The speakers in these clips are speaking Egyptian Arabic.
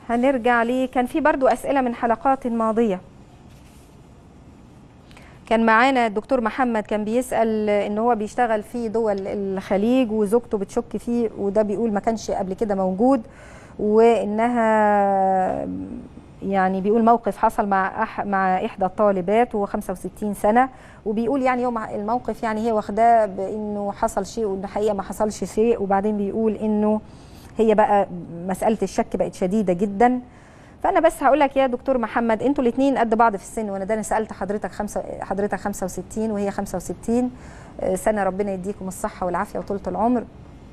هنرجع ليه كان في برضو أسئلة من حلقات ماضية كان معانا الدكتور محمد كان بيسأل ان هو بيشتغل في دول الخليج وزوجته بتشك فيه وده بيقول ما كانش قبل كده موجود وانها يعني بيقول موقف حصل مع أح مع احدى الطالبات وهو 65 سنه وبيقول يعني يوم الموقف يعني هي واخداه بانه حصل شيء وان الحقيقه ما حصلش شيء وبعدين بيقول انه هي بقى مساله الشك بقت شديده جدا فانا بس هقول لك يا دكتور محمد انتوا الاثنين قد بعض في السن وانا ده انا سالت حضرتك خمسة حضرتك 65 وهي 65 سنه ربنا يديكم الصحه والعافيه وطولة العمر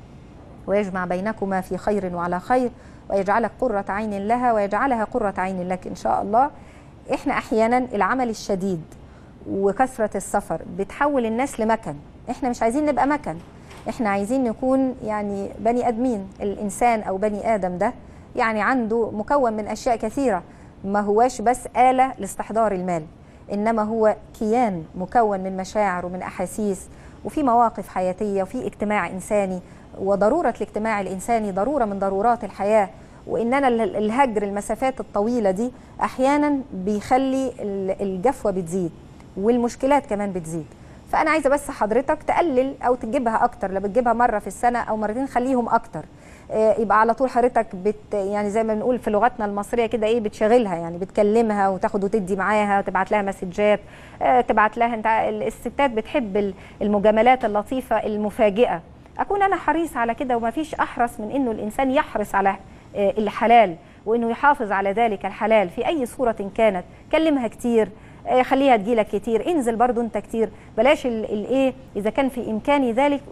ويجمع بينكما في خير وعلى خير ويجعلك قرة عين لها ويجعلها قرة عين لك إن شاء الله إحنا أحيانا العمل الشديد وكثرة السفر بتحول الناس لمكن إحنا مش عايزين نبقى مكن إحنا عايزين نكون يعني بني أدمين الإنسان أو بني آدم ده يعني عنده مكون من أشياء كثيرة ما هواش بس آلة لاستحضار المال إنما هو كيان مكون من مشاعر ومن أحاسيس وفي مواقف حياتية وفي اجتماع إنساني وضرورة الاجتماع الإنساني ضرورة من ضرورات الحياة وإننا الهجر المسافات الطويلة دي أحيانا بيخلي الجفوة بتزيد والمشكلات كمان بتزيد فأنا عايزة بس حضرتك تقلل أو تجيبها أكتر لو بتجيبها مرة في السنة أو مرتين خليهم أكتر يبقى على طول حضرتك بت يعني زي ما بنقول في لغتنا المصريه كده ايه بتشغلها يعني بتكلمها وتاخد وتدي معاها وتبعت لها مسجات تبعت لها انت الستات بتحب المجاملات اللطيفه المفاجئه اكون انا حريص على كده وما فيش احرص من انه الانسان يحرص على الحلال وانه يحافظ على ذلك الحلال في اي صوره كانت كلمها كتير خليها تجيلك كتير انزل برضو انت كتير بلاش الايه اذا كان في امكاني ذلك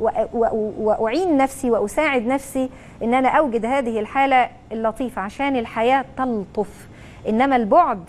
واعين نفسي واساعد نفسي ان انا اوجد هذه الحاله اللطيفه عشان الحياه تلطف انما البعد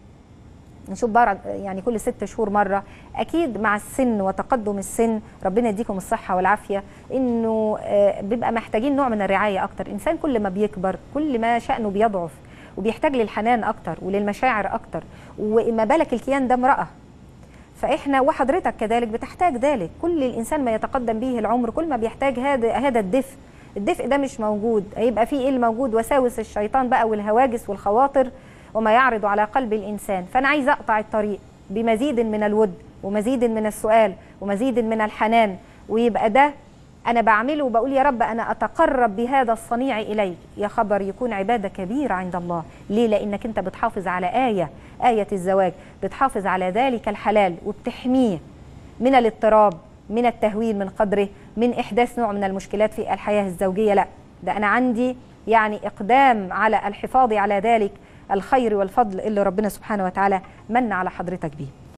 نشوف بقى يعني كل ست شهور مره اكيد مع السن وتقدم السن ربنا يديكم الصحه والعافيه انه بيبقى محتاجين نوع من الرعايه اكتر انسان كل ما بيكبر كل ما شانه بيضعف وبيحتاج للحنان اكتر وللمشاعر اكتر وما بالك الكيان ده امراه فاحنا وحضرتك كذلك بتحتاج ذلك كل الانسان ما يتقدم به العمر كل ما بيحتاج هذا هذا الدفء الدفء ده مش موجود هيبقى فيه ايه الموجود وساوس الشيطان بقى والهواجس والخواطر وما يعرض على قلب الانسان فانا عايزه اقطع الطريق بمزيد من الود ومزيد من السؤال ومزيد من الحنان ويبقى ده انا بعمله وبقول يا رب انا اتقرب بهذا الصنيع اليك يا خبر يكون عباده كبيره عند الله ليه لانك انت بتحافظ على ايه ايه الزواج بتحافظ على ذلك الحلال وبتحميه من الاضطراب من التهويل من قدره من احداث نوع من المشكلات في الحياه الزوجيه لا ده انا عندي يعني اقدام على الحفاظ على ذلك الخير والفضل اللي ربنا سبحانه وتعالى من على حضرتك بيه